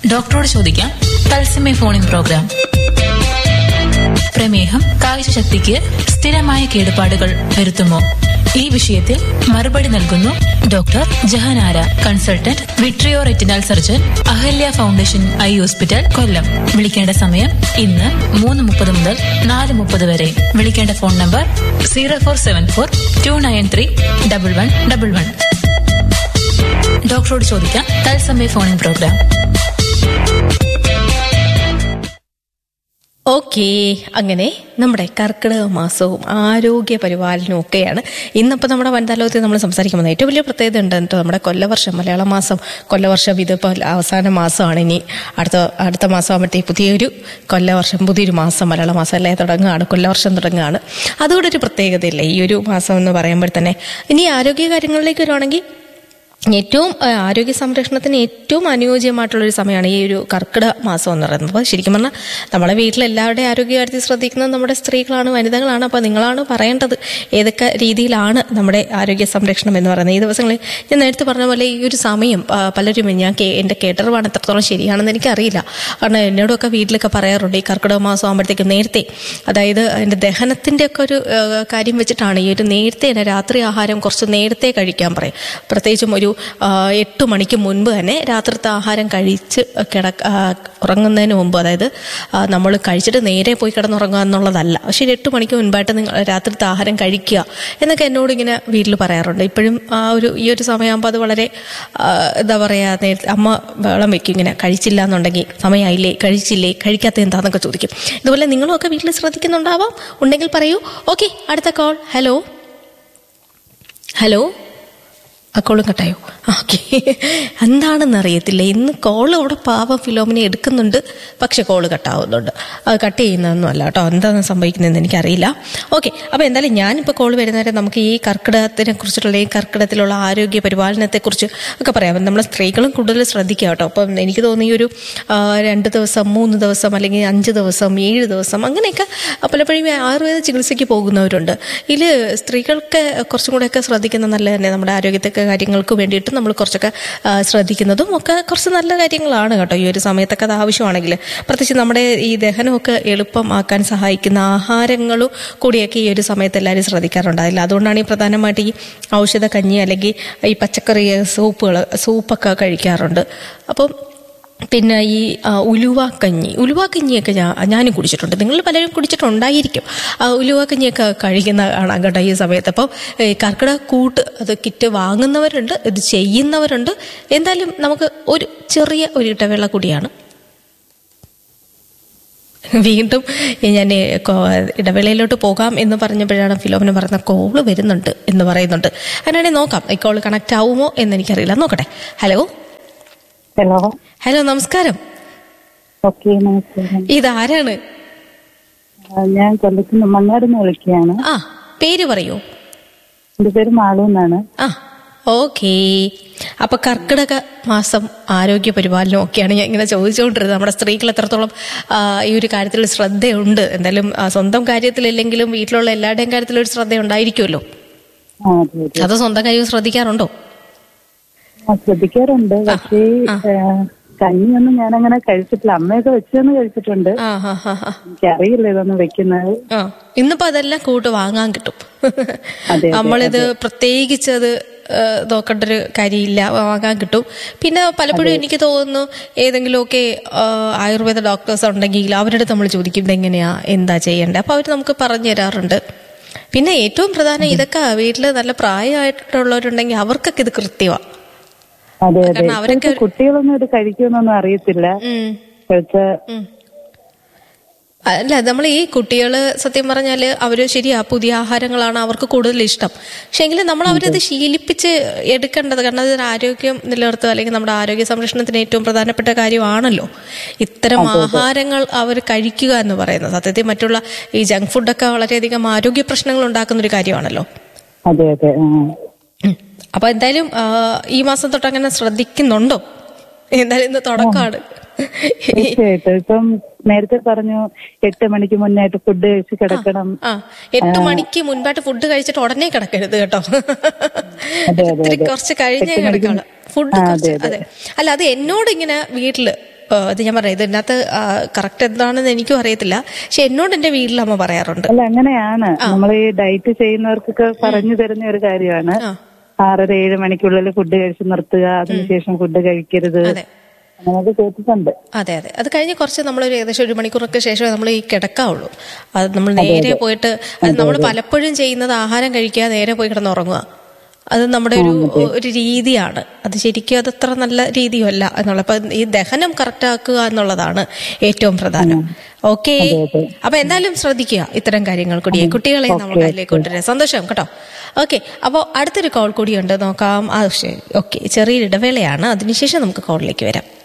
ഡോക്ടറോട് ചോദിക്കാം തത്സമയ ഫോണിൻ പ്രോഗ്രാം പ്രമേഹം കാഴ്ചശക്തിക്ക് സ്ഥിരമായ കേടുപാടുകൾ വരുത്തുമോ ഈ വിഷയത്തിൽ മറുപടി നൽകുന്നു doctor Jahanara consultant vitreo retinal surgeon Ahalya foundation eye hospital Kollam വിളിക്കേണ്ട സമയം ഇന്ന് മൂന്ന് മുപ്പത് മുതൽ നാല് മുപ്പത് വരെ വിളിക്കേണ്ട phone number zero four seven four two nine three double one double one ഡോക്ടറോട് ചോദിക്കാം തത്സമയ ഫോണിൻ പ്രോഗ്രാം ഓക്കെ അങ്ങനെ നമ്മുടെ കർക്കിടക മാസവും ആരോഗ്യ പരിപാലനവും ഒക്കെയാണ് ഇന്നിപ്പോൾ നമ്മുടെ വനിതാ ലോകത്തിൽ നമ്മൾ സംസാരിക്കുന്നത് ഏറ്റവും വലിയ പ്രത്യേകത ഉണ്ട് കേട്ടോ നമ്മുടെ കൊല്ലവർഷം മലയാള മാസം കൊല്ലവർഷം ഇതിപ്പോൾ അവസാന മാസമാണ് ഇനി അടുത്ത അടുത്ത മാസം ആകുമ്പോഴത്തേക്ക് പുതിയൊരു കൊല്ലവർഷം പുതിയൊരു മാസം മലയാള മാസം അല്ലേ തുടങ്ങുകയാണ് കൊല്ലവർഷം തുടങ്ങുകയാണ് അതുകൂടെ ഒരു പ്രത്യേകതയില്ലേ ഈ ഒരു മാസം എന്ന് പറയുമ്പോൾ തന്നെ ഇനി ആരോഗ്യ കാര്യങ്ങളിലേക്ക് വരുവാണെങ്കിൽ ഏറ്റവും ആ, ആരോഗ്യ സംരക്ഷണത്തിന് ഏറ്റവും അനുയോജ്യമായിട്ടുള്ള ഒരു സമയമാണ് ഈ ഒരു കർക്കിടക മാസം എന്ന് പറയുന്നത് അപ്പോൾ ശരിക്കും പറഞ്ഞാൽ നമ്മളെ വീട്ടിലെല്ലാവരുടെയും ആരോഗ്യകാര്യത്തിൽ ശ്രദ്ധിക്കുന്നത് നമ്മുടെ സ്ത്രീകളാണ് വനിതകളാണ് അപ്പോൾ നിങ്ങളാണ് പറയേണ്ടത് ഏതൊക്കെ രീതിയിലാണ് നമ്മുടെ ആരോഗ്യ സംരക്ഷണം എന്ന് പറയുന്നത് ഈ ദിവസങ്ങളിൽ ഞാൻ നേരത്തെ പറഞ്ഞ പോലെ ഈ ഒരു സമയം ആ, പലരും ഞാൻ കേ എൻ്റെ കേട്ടറിവാണ് എത്രത്തോളം ശരിയാണെന്ന് എനിക്കറിയില്ല കാരണം എന്നോടൊക്കെ വീട്ടിലൊക്കെ പറയാറുണ്ട് ഈ കർക്കിടക മാസം ആകുമ്പോഴത്തേക്ക് നേരത്തെ അതായത് എൻ്റെ ദഹനത്തിൻ്റെ ഒക്കെ ഒരു ആ, കാര്യം വെച്ചിട്ടാണ് ഈ ഒരു നേരത്തെ തന്നെ രാത്രി ആഹാരം കുറച്ച് നേരത്തെ കഴിക്കാൻ പറയും പ്രത്യേകിച്ചും ഒരു ആ, എട്ട് മണിക്ക് മുൻപ് തന്നെ രാത്രിത്തെ ആഹാരം കഴിച്ച് കിട ആ, ഉറങ്ങുന്നതിന് മുമ്പ് അതായത് നമ്മൾ കഴിച്ചിട്ട് നേരെ പോയി കിടന്നുറങ്ങുക എന്നുള്ളതല്ല പക്ഷേ ഒരു എട്ട് മണിക്ക് മുൻപായിട്ട് നിങ്ങൾ രാത്രിത്തെ ആഹാരം കഴിക്കുക എന്നൊക്കെ എന്നോട് ഇങ്ങനെ വീട്ടിൽ പറയാറുണ്ട് ഇപ്പോഴും ആ ഒരു ഈ ഒരു സമയമാകുമ്പോൾ അത് വളരെ ആ, എന്താ പറയുക നേരത്തെ അമ്മ വെള്ളം വെക്കും ഇങ്ങനെ കഴിച്ചില്ല എന്നുണ്ടെങ്കിൽ സമയമായില്ലേ കഴിച്ചില്ലേ കഴിക്കാത്ത എന്താന്നൊക്കെ ചോദിക്കും ഇതുപോലെ നിങ്ങളും ഒക്കെ വീട്ടിൽ ശ്രദ്ധിക്കുന്നുണ്ടാവാം ഉണ്ടെങ്കിൽ പറയൂ ഓക്കെ അടുത്ത കോൾ ഹലോ ഹലോ ആ കോളും കട്ടായോ ഓക്കെ എന്താണെന്ന് അറിയത്തില്ല ഇന്ന് കോൾ അവിടെ പാവം ഫിലോമിനെ എടുക്കുന്നുണ്ട് പക്ഷെ കോള് കട്ടാവുന്നുണ്ട് അത് കട്ട് ചെയ്യുന്നതൊന്നും അല്ല കേട്ടോ എന്താണ് സംഭവിക്കുന്നതെന്ന് എനിക്കറിയില്ല ഓക്കെ അപ്പോൾ എന്തായാലും ഞാനിപ്പോൾ കോൾ വരുന്നവരെ നമുക്ക് ഈ കർക്കിടകത്തിനെ കുറിച്ചിട്ടുള്ള ഈ കർക്കിടകത്തിലുള്ള ആരോഗ്യ പരിപാലനത്തെക്കുറിച്ച് ഒക്കെ പറയാം നമ്മൾ സ്ത്രീകളും കൂടുതൽ ശ്രദ്ധിക്കുക കേട്ടോ അപ്പം എനിക്ക് തോന്നി ഈ ഒരു ആ, രണ്ട് ദിവസം മൂന്ന് ദിവസം അല്ലെങ്കിൽ അഞ്ച് ദിവസം ഏഴ് ദിവസം അങ്ങനെയൊക്കെ പലപ്പോഴും ഈ ആയുർവേദ ചികിത്സയ്ക്ക് പോകുന്നവരുണ്ട് ഇതിൽ സ്ത്രീകൾക്ക് കുറച്ചും കൂടെയൊക്കെ ശ്രദ്ധിക്കുന്നത് നല്ല തന്നെ നമ്മുടെ ആരോഗ്യത്തൊക്കെ കാര്യങ്ങൾക്ക് വേണ്ടിയിട്ട് നമ്മൾ കുറച്ചൊക്കെ ആ, ശ്രദ്ധിക്കുന്നതും ഒക്കെ കുറച്ച് നല്ല കാര്യങ്ങളാണ് കേട്ടോ ഈ ഒരു സമയത്തൊക്കെ അത് ആവശ്യമാണെങ്കിൽ പ്രത്യേകിച്ച് നമ്മുടെ ഈ ദഹനമൊക്കെ എളുപ്പമാക്കാൻ സഹായിക്കുന്ന ആഹാരങ്ങളും കൂടിയൊക്കെ ഈ ഒരു സമയത്ത് എല്ലാവരും ശ്രദ്ധിക്കാറുണ്ടായില്ല അതുകൊണ്ടാണ് ഈ പ്രധാനമായിട്ട് ഈ ഔഷധ കഞ്ഞി അല്ലെങ്കിൽ ഈ പച്ചക്കറി സൂപ്പുകൾ സൂപ്പൊക്കെ കഴിക്കാറുണ്ട് അപ്പം പിന്നെ ഈ ആ, ഉലുവാക്കഞ്ഞി ഉലുവാക്കഞ്ഞിയൊക്കെ ഞാൻ ഞാനും കുടിച്ചിട്ടുണ്ട് നിങ്ങൾ പലരും കുടിച്ചിട്ടുണ്ടായിരിക്കും ആ, ഉലുവാക്കഞ്ഞിയൊക്കെ കഴിക്കുന്ന കാണാം കേട്ടോ ഈ സമയത്ത് അപ്പം ഈ കർക്കിടക കൂട്ട് അത് കിറ്റ് വാങ്ങുന്നവരുണ്ട് ഇത് ചെയ്യുന്നവരുണ്ട് എന്തായാലും നമുക്ക് ഒരു ചെറിയ ഒരു ഇടവേള കൂടിയാണ് വീണ്ടും ഞാൻ ഇടവേളയിലോട്ട് പോകാം എന്ന് പറഞ്ഞപ്പോഴാണ് ഫിലോമിന് പറഞ്ഞ കോള് വരുന്നുണ്ട് എന്ന് പറയുന്നുണ്ട് അങ്ങനെയാണെങ്കിൽ നോക്കാം ഈ കോള് കണക്ട് ആവുമോ എന്ന് എനിക്കറിയില്ല നോക്കട്ടെ ഹലോ ഹലോ ഹലോ നമസ്കാരം ഓക്കെ നമസ്കാരം ഇതാരാണ് ആ, ഞാൻ കൊല്ലത്ത് മങ്ങാടുന്ന് വിളിക്കുകയാണ് ആ പേര് പറയൂ എന്റെ പേര് മാളു എന്നാണ് ആ ഓക്കേ അപ്പൊ കർക്കിടക മാസം ആരോഗ്യ പരിപാലനം ഒക്കെയാണ് ഞാൻ ഇങ്ങനെ ചോദിച്ചുകൊണ്ടിരുന്നത് നമ്മുടെ സ്ത്രീകൾ എത്രത്തോളം ആ, ഈ ഒരു കാര്യത്തിൽ ശ്രദ്ധയുണ്ട് എന്തായാലും ആ, സ്വന്തം കാര്യത്തിലില്ലെങ്കിലും വീട്ടിലുള്ള എല്ലാവരുടെയും കാര്യത്തിൽ ഒരു ശ്രദ്ധ ഉണ്ടായിരിക്കുമല്ലോ ആ അതെ അതെ അത് സ്വന്തം കാര്യം ശ്രദ്ധിക്കാറുണ്ടോ ആ, ശ്രദ്ധിക്കാറുണ്ട് പക്ഷേ കഞ്ഞിയൊന്നും ഞാൻ അങ്ങനെ കഴിച്ചിട്ടില്ല അമ്മയൊക്കെ വെച്ചൊന്ന് കഴിച്ചിട്ടുണ്ട് ആ ഹാ ഹാ ഹാ എനിക്കറിയില്ല ഇതൊന്നും വെക്കുന്നത് ആ ഇന്നിപ്പോ അതെല്ലാം കൂട്ട് വാങ്ങാൻ കിട്ടും അതെ, നമ്മളിത് പ്രത്യേകിച്ച് അത് ആ, നോക്കേണ്ട ഒരു കാര്യമില്ല വാങ്ങാൻ കിട്ടും പിന്നെ പലപ്പോഴും എനിക്ക് തോന്നുന്നു ഏതെങ്കിലുമൊക്കെ ആ, ആയുർവേദ ഡോക്ടേഴ്സ് ഉണ്ടെങ്കിൽ അവരുടെ അടുത്ത് നമ്മൾ ചോദിക്കും ഇതെങ്ങനെയാ എന്താ ചെയ്യേണ്ടത് അപ്പൊ അവർ നമുക്ക് പറഞ്ഞു തരാറുണ്ട് പിന്നെ ഏറ്റവും പ്രധാനം ഇതൊക്കെ വീട്ടിൽ നല്ല പ്രായമായിട്ടുള്ളവരുണ്ടെങ്കിൽ അവർക്കൊക്കെ ഇത് കൃത്യമാണ് അതെ അതെ കാരണം അവരൊക്കെ ഇപ്പോഴത്തെ കുട്ടികളൊന്നും ഇത് കഴിക്കുമെന്നൊന്നും അറിയത്തില്ല ഉം ഇപ്പോഴത്തെ ഉം. അല്ല നമ്മൾ ഈ കുട്ടികൾ സത്യം പറഞ്ഞാൽ അവർ ശരിയാ പുതിയ ആഹാരങ്ങളാണ് അവർക്ക് കൂടുതൽ ഇഷ്ടം പക്ഷെ എങ്കിലും നമ്മൾ അവരത് ശീലിപ്പിച്ച് എടുക്കേണ്ടത് കാരണം അത് ആരോഗ്യം നിലനിർത്തുക അല്ലെങ്കിൽ നമ്മുടെ ആരോഗ്യ സംരക്ഷണത്തിന് ഏറ്റവും പ്രധാനപ്പെട്ട കാര്യമാണല്ലോ ഇത്തരം ആഹാരങ്ങൾ അവർ കഴിക്കുക എന്ന് പറയുന്നത് സത്യത്തിൽ മറ്റുള്ള ഈ ജങ്ക് ഫുഡൊക്കെ വളരെയധികം ആരോഗ്യ പ്രശ്നങ്ങൾ ഉണ്ടാക്കുന്ന ഒരു കാര്യമാണല്ലോ അതെ അതെ ആ ഉം. അപ്പൊ എന്തായാലും ആ, ഈ മാസം തൊട്ട് അങ്ങനെ ശ്രദ്ധിക്കുന്നുണ്ടോ എന്തായാലും ഇന്ന് തുടക്കമാണ് തീർച്ചയായിട്ടും ഇപ്പം നേരത്തെ പറഞ്ഞു എട്ട് മണിക്ക് മുന്നായിട്ട് ഫുഡ് കഴിച്ച് കിടക്കണം ആ എട്ട് മണിക്ക് മുൻപായിട്ട് ഫുഡ് കഴിച്ചിട്ട് ഉടനെ കിടക്കരുത് കേട്ടോ അതെ, അതെ, ഇത്തിരി അതെ. കുറച്ച് കഴിഞ്ഞേ എട്ട് മണിക്ക് കിടക്കണം ഫുഡ് ആ, കുറച്ച് അതെ, അതെ അല്ല അത് എന്നോട് ഇങ്ങനെ വീട്ടില് ആ, ഇത് ഞാൻ പറയാം ഇതിനകത്ത് കറക്റ്റ് എന്താണെന്ന് എനിക്കും അറിയത്തില്ല പക്ഷെ എന്നോട് എൻ്റെ വീട്ടിൽ അമ്മ പറയാറുണ്ട് അല്ല അങ്ങനെയാണ് നമ്മൾ ഈ ഡയറ്റ് ചെയ്യുന്നവർക്കൊക്കെ പറഞ്ഞു തരുന്ന ഒരു കാര്യമാണ് ആ. ആറര ഏഴ് മണിക്കുള്ളിൽ ഫുഡ് കഴിച്ച് നിർത്തുക അതിനുശേഷം ഫുഡ് കഴിക്കരുത് അതെ അങ്ങനെയൊക്കെ കേട്ടിട്ടുണ്ട് അതെ അതെ അത് കഴിഞ്ഞ് കുറച്ച് നമ്മളൊരു ഏകദേശം ഒരു മണിക്കൂറൊക്കെ ശേഷം നമ്മൾ ഈ കിടക്കാവുള്ളൂ അത് നമ്മൾ നേരെ പോയിട്ട് അത് നമ്മൾ പലപ്പോഴും ചെയ്യുന്നത് ആഹാരം കഴിക്കുക നേരെ പോയി കിടന്ന് ഉറങ്ങുക അത് നമ്മുടെ ഒരു ഒരു രീതിയാണ് അത് ശരിക്കും അത് അത്ര നല്ല രീതിയല്ല എന്നുള്ള അപ്പൊ ഈ ദഹനം കറക്റ്റ് ആക്കുക എന്നുള്ളതാണ് ഏറ്റവും പ്രധാനം ഓക്കെ അപ്പൊ എന്തായാലും ശ്രദ്ധിക്കുക ഇത്തരം കാര്യങ്ങൾ കൂടി കുട്ടികളെ നമ്മൾ കയ്യിലേക്ക് കൊണ്ടുവരിക സന്തോഷം കേട്ടോ ഓക്കെ അപ്പോൾ അടുത്തൊരു കോൾ കൂടിയുണ്ട് നോക്കാം ആ ശരി ഓക്കെ ചെറിയൊരു ഇടവേളയാണ് അതിനുശേഷം നമുക്ക് കോളിലേക്ക് വരാം